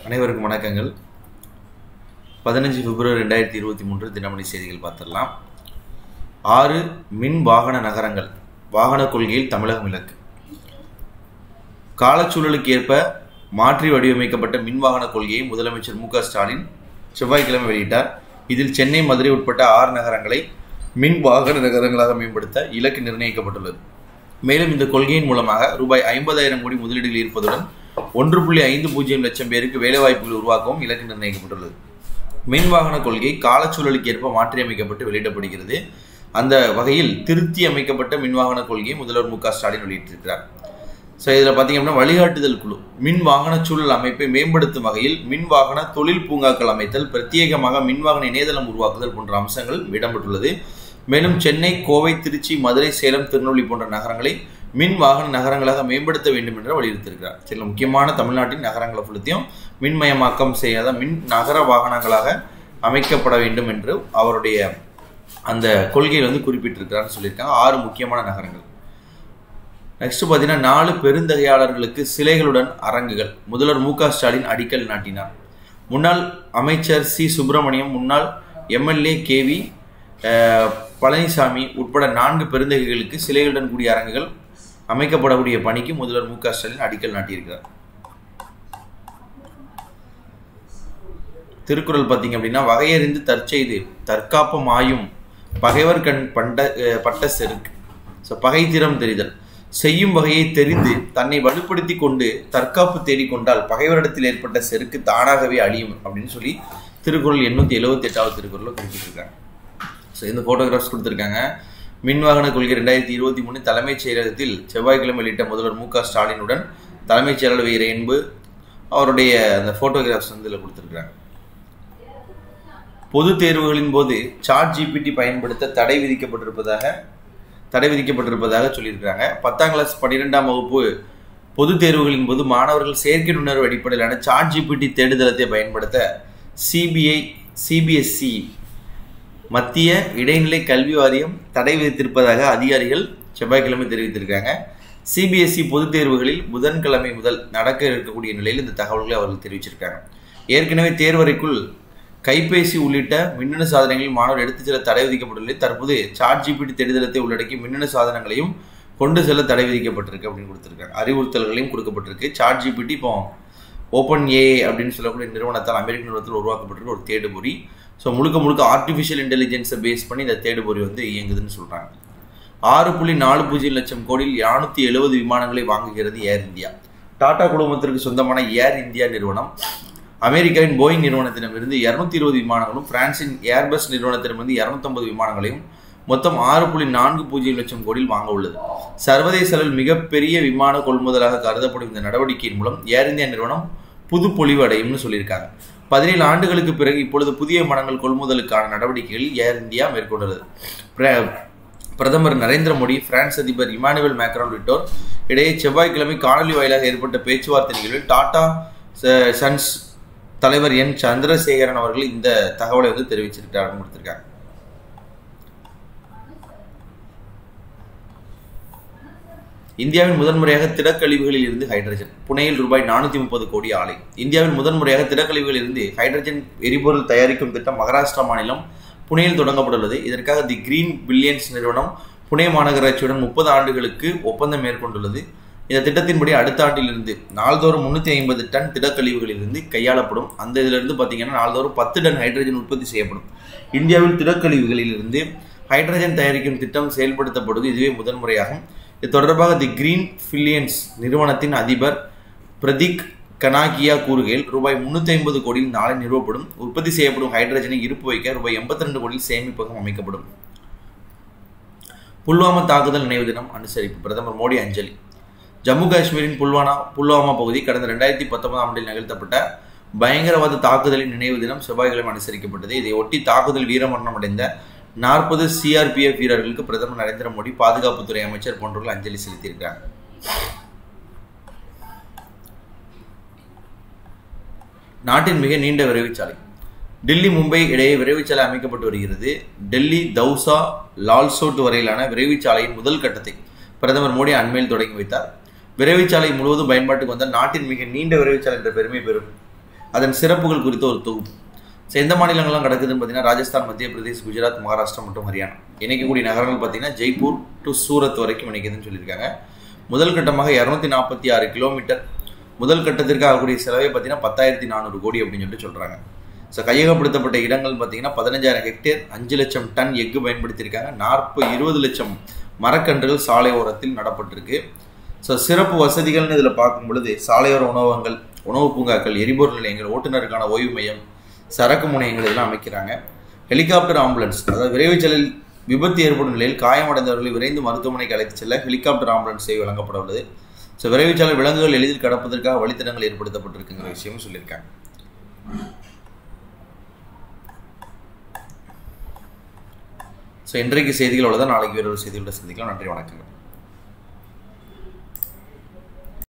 அனைவருக்கும் வணக்கங்கள் பதினஞ்சு பிப்ரவரி ரெண்டாயிரத்தி இருபத்தி மூன்று தினமணி செய்திகள் பார்த்துடலாம் ஆறு மின் வாகன நகரங்கள் வாகன கொள்கையில் தமிழகம் இலக்கு காலச்சூழலுக்கு ஏற்ப மாற்றி வடிவமைக்கப்பட்ட மின் வாகன கொள்கையை முதலமைச்சர் மு க ஸ்டாலின் செவ்வாய்க்கிழமை வெளியிட்டார் இதில் சென்னை மதுரை உட்பட்ட ஆறு நகரங்களை மின் வாகன நகரங்களாக மேம்படுத்த இலக்கு நிர்ணயிக்கப்பட்டுள்ளது மேலும் இந்த கொள்கையின் மூலமாக ரூபாய் ஐம்பதாயிரம் கோடி முதலீடுகள் இருப்பதுடன் ஒன்று புள்ளி ஐந்து பூஜ்ஜியம் லட்சம் பேருக்கு வேலைவாய்ப்புகள் உருவாக்கவும் இலக்கு நிர்ணயிக்கப்பட்டுள்ளது மின் வாகன கொள்கை காலச்சூழலுக்கு ஏற்ப மாற்றியமைக்கப்பட்டு வெளியிடப்படுகிறது அந்த வகையில் திருத்தி அமைக்கப்பட்ட மின் வாகன கொள்கையை முதல்வர் மு க ஸ்டாலின் வெளியிட்டிருக்கிறார் ஸோ இதில் பார்த்தீங்க அப்படின்னா வழிகாட்டுதல் குழு மின் வாகன சூழல் அமைப்பை மேம்படுத்தும் வகையில் மின் வாகன தொழில் பூங்காக்கள் அமைத்தல் பிரத்யேகமாக மின் வாகன இணையதளம் உருவாக்குதல் போன்ற அம்சங்கள் இடம்பெற்றுள்ளது மேலும் சென்னை கோவை திருச்சி மதுரை சேலம் திருநெல்வேலி போன்ற நகரங்களை மின் வாகன நகரங்களாக மேம்படுத்த வேண்டும் என்று வலியுறுத்தியிருக்கிறார் சில முக்கியமான தமிழ்நாட்டின் நகரங்களை ஃபுல்லத்தையும் மின்மயமாக்கம் செய்யாத மின் நகர வாகனங்களாக அமைக்கப்பட வேண்டும் என்று அவருடைய அந்த கொள்கையில் வந்து குறிப்பிட்டிருக்கிறான்னு சொல்லியிருக்காங்க ஆறு முக்கியமான நகரங்கள் நெக்ஸ்ட் பார்த்தீங்கன்னா நாலு பெருந்தகையாளர்களுக்கு சிலைகளுடன் அரங்குகள் முதல்வர் மு க ஸ்டாலின் அடிக்கல் நாட்டினார் முன்னாள் அமைச்சர் சி சுப்பிரமணியம் முன்னாள் எம்எல்ஏ கேவி பழனிசாமி உட்பட நான்கு பெருந்தகைகளுக்கு சிலைகளுடன் கூடிய அரங்குகள் அமைக்கப்படக்கூடிய பணிக்கு முதல்வர் மு க ஸ்டாலின் அடிக்கல் நாட்டியிருக்கிறார் திருக்குறள் பார்த்தீங்க அப்படின்னா வகையறிந்து தற்செய்து தற்காப்பம் ஆயும் பகைவர் கண் பண்ட பட்ட செருக்கு ஸோ பகை திறம் தெரிதல் செய்யும் வகையை தெரிந்து தன்னை வலுப்படுத்தி கொண்டு தற்காப்பு தேடிக்கொண்டால் பகைவரிடத்தில் ஏற்பட்ட செருக்கு தானாகவே அழியும் அப்படின்னு சொல்லி திருக்குறள் எண்ணூற்றி எழுபத்தி எட்டாவது திருக்குறளில் குறிப்பிட்டிருக்காங்க ஸோ இந்த ஃபோட்டோகிராஃப்ஸ் கொடுத்துருக்காங்க மின்வாகன கொள்கை ரெண்டாயிரத்தி இருபத்தி மூணு தலைமைச் செயலகத்தில் செவ்வாய்க்கிழமை வெளியிட்ட முதல்வர் மு க ஸ்டாலினுடன் தலைமைச் செயலாளர் வீர என்பு அவருடைய அந்த ஃபோட்டோகிராஃப்ஸ் வந்து இதில் கொடுத்துருக்காங்க பொது தேர்வுகளின் போது சாட் ஜிபிடி பயன்படுத்த தடை விதிக்கப்பட்டிருப்பதாக தடை விதிக்கப்பட்டிருப்பதாக சொல்லியிருக்காங்க பத்தாம் கிளாஸ் பன்னிரெண்டாம் வகுப்பு பொது தேர்வுகளின் போது மாணவர்கள் செயற்கை நுண்ணறிவு அடிப்படையிலான சாட் ஜிபிடி தேடுதளத்தை பயன்படுத்த சிபிஐ சிபிஎஸ்சி மத்திய இடைநிலை கல்வி வாரியம் தடை விதித்திருப்பதாக அதிகாரிகள் செவ்வாய்க்கிழமை தெரிவித்திருக்காங்க சிபிஎஸ்இ பொதுத் தேர்வுகளில் புதன்கிழமை முதல் நடக்க இருக்கக்கூடிய நிலையில் இந்த தகவல்களை அவர்கள் தெரிவிச்சிருக்காங்க ஏற்கனவே தேர்வறைக்குள் கைபேசி உள்ளிட்ட மின்னணு சாதனங்களில் மாணவர் எடுத்துச் செல்ல தடை விதிக்கப்பட்டுள்ளது தற்போது சாட் ஜிபிடி தேடுதலத்தை உள்ளடக்கி மின்னணு சாதனங்களையும் கொண்டு செல்ல தடை விதிக்கப்பட்டிருக்கு அப்படின்னு கொடுத்துருக்காங்க அறிவுறுத்தல்களையும் கொடுக்கப்பட்டிருக்கு சாட் ஜிபிடி இப்போ ஓப்பன் ஏ அப்படின்னு சொல்லக்கூடிய நிறுவனத்தால் அமெரிக்க நிறுவனத்தில் உருவாக்கப்பட்டிருக்க ஒரு தேடுபொறி ஸோ முழுக்க முழுக்க ஆர்டிஃபிஷியல் இன்டெலிஜென்ஸை பேஸ் பண்ணி இந்த தேடுபொறி வந்து இயங்குதுன்னு சொல்கிறாங்க ஆறு புள்ளி நாலு பூஜ்ஜியம் லட்சம் கோடியில் நானூற்றி எழுபது விமானங்களை வாங்குகிறது ஏர் இந்தியா டாடா குழுமத்திற்கு சொந்தமான ஏர் இந்தியா நிறுவனம் அமெரிக்காவின் போயிங் நிறுவனத்திடமிருந்து இரநூத்தி இருபது விமானங்களும் பிரான்சின் ஏர்பஸ் நிறுவனத்திடமிருந்து இரநூத்தம்பது விமானங்களையும் மொத்தம் ஆறு புள்ளி நான்கு பூஜ்ஜியம் லட்சம் கோடியில் வாங்க உள்ளது சர்வதேச அளவில் மிகப்பெரிய விமான கொள்முதலாக கருதப்படும் இந்த நடவடிக்கையின் மூலம் ஏர் இந்தியா நிறுவனம் புது பொலிவு அடையும்னு சொல்லியிருக்காங்க பதினேழு ஆண்டுகளுக்கு பிறகு இப்பொழுது புதிய விமானங்கள் கொள்முதலுக்கான நடவடிக்கைகளில் ஏர் இந்தியா மேற்கொண்டுள்ளது பிரதமர் நரேந்திர மோடி பிரான்ஸ் அதிபர் இமானுவேல் மேக்ரான் உள்ளிட்டோர் இடையே செவ்வாய்க்கிழமை காணொலி வாயிலாக ஏற்பட்ட பேச்சுவார்த்தை நிகழ்வில் டாடா சன்ஸ் தலைவர் என் சந்திரசேகரன் அவர்கள் இந்த தகவலை வந்து தெரிவிச்சிருக்காங்க கொடுத்திருக்காங்க இந்தியாவின் முதன்முறையாக திடக்கழிவுகளில் இருந்து ஹைட்ரஜன் புனேயில் ரூபாய் நானூற்றி முப்பது கோடி ஆலை இந்தியாவின் முதன்முறையாக திடக்கழிவுகளில் இருந்து ஹைட்ரஜன் எரிபொருள் தயாரிக்கும் திட்டம் மகாராஷ்டிரா மாநிலம் புனேயில் தொடங்கப்பட்டுள்ளது இதற்காக தி கிரீன் பில்லியன்ஸ் நிறுவனம் புனே மாநகராட்சியுடன் முப்பது ஆண்டுகளுக்கு ஒப்பந்தம் மேற்கொண்டுள்ளது இந்த திட்டத்தின்படி அடுத்த ஆண்டிலிருந்து நாள்தோறும் முன்னூற்றி ஐம்பது டன் திடக்கழிவுகளிலிருந்து கையாளப்படும் அந்த இதிலிருந்து பார்த்தீங்கன்னா நாள்தோறும் பத்து டன் ஹைட்ரஜன் உற்பத்தி செய்யப்படும் இந்தியாவில் திடக்கழிவுகளிலிருந்து ஹைட்ரஜன் தயாரிக்கும் திட்டம் செயல்படுத்தப்படுவது இதுவே முதன்முறையாகும் இது தொடர்பாக தி கிரீன் ஃபில்லியன்ஸ் நிறுவனத்தின் அதிபர் பிரதீக் கனாகியா கூறுகையில் ரூபாய் முன்னூற்றி ஐம்பது கோடியில் நாளை நிறுவப்படும் உற்பத்தி செய்யப்படும் ஹைட்ரஜனை இருப்பு வைக்க ரூபாய் எண்பத்தி ரெண்டு கோடியில் சேமிப்பகம் அமைக்கப்படும் புல்வாமா தாக்குதல் நினைவு தினம் அனுசரிப்பு பிரதமர் மோடி அஞ்சலி ஜம்மு காஷ்மீரின் புல்வானா புல்வாமா பகுதி கடந்த ரெண்டாயிரத்தி பத்தொன்பதாம் ஆண்டில் நிகழ்த்தப்பட்ட பயங்கரவாத தாக்குதலின் நினைவு தினம் செவ்வாய்க்கிழமை அனுசரிக்கப்பட்டது இதை ஒட்டி தாக்குதல் வீரமரணம் அடைந்த நாற்பது சிஆர்பிஎஃப் வீரர்களுக்கு பிரதமர் நரேந்திர மோடி பாதுகாப்புத்துறை அமைச்சர் போன்றவர்கள் அஞ்சலி செலுத்தியிருக்காங்க நாட்டின் மிக நீண்ட விரைவுச்சாலை டெல்லி மும்பை இடையே விரைவுச்சாலை அமைக்கப்பட்டு வருகிறது டெல்லி தௌசா லால்சோட் வரையிலான விரைவுச்சாலையின் முதல் கட்டத்தை பிரதமர் மோடி அண்மையில் தொடங்கி வைத்தார் விரைவுச்சாலை முழுவதும் பயன்பாட்டுக்கு வந்த நாட்டின் மிக நீண்ட விரைவுச்சாலை என்ற பெருமை பெறும் அதன் சிறப்புகள் குறித்த ஒரு தொகுப்பு ஸோ எந்த மாநிலங்கள்லாம் கிடக்குதுன்னு பார்த்தீங்கன்னா ராஜஸ்தான் மத்திய பிரதேஷ் குஜராத் மகாராஷ்டிரா மற்றும் ஹரியானா இணைக்கக்கூடிய நகரங்கள் பார்த்தீங்கன்னா ஜெய்ப்பூர் டு சூரத் வரைக்கும் இணைக்குதுன்னு சொல்லியிருக்காங்க முதல் கட்டமாக இரநூத்தி நாற்பத்தி ஆறு கிலோமீட்டர் முதல் கட்டத்திற்கு ஆகக்கூடிய செலவே பார்த்தீங்கன்னா பத்தாயிரத்தி நானூறு கோடி அப்படின்னு சொல்லிட்டு சொல்கிறாங்க ஸோ கையகப்படுத்தப்பட்ட இடங்கள் பார்த்தீங்கன்னா பதினஞ்சாயிரம் ஹெக்டேர் அஞ்சு லட்சம் டன் எஃகு பயன்படுத்தியிருக்காங்க நாற்பது இருபது லட்சம் மரக்கன்றுகள் சாலை ஓரத்தில் நடப்பட்டிருக்கு ஸோ சிறப்பு வசதிகள்னு இதில் பார்க்கும் பொழுது சாலையோர உணவகங்கள் உணவு பூங்காக்கள் எரிபொருள் நிலையங்கள் ஓட்டுநருக்கான ஓய்வு மையம் சரக்கு முனையங்கள் இதெல்லாம் அமைக்கிறாங்க ஹெலிகாப்டர் ஆம்புலன்ஸ் அதாவது விரைவு செல்லில் விபத்து ஏற்படும் நிலையில் காயமடைந்தவர்களை விரைந்து மருத்துவமனைக்கு அழைத்து செல்ல ஹெலிகாப்டர் ஆம்புலன்ஸ் சேவை வழங்கப்பட உள்ளது ஸோ விரைவுச்சாலை விலங்குகள் எளிதில் கடப்பதற்காக வழித்தடங்கள் ஏற்படுத்தப்பட்டிருக்குங்கிற விஷயமும் சொல்லியிருக்காங்க ஸோ இன்றைக்கு செய்திகளோட தான் நாளைக்கு வேறொரு செய்திகளோட சந்திக்கலாம் நன்றி வணக்கங்கள்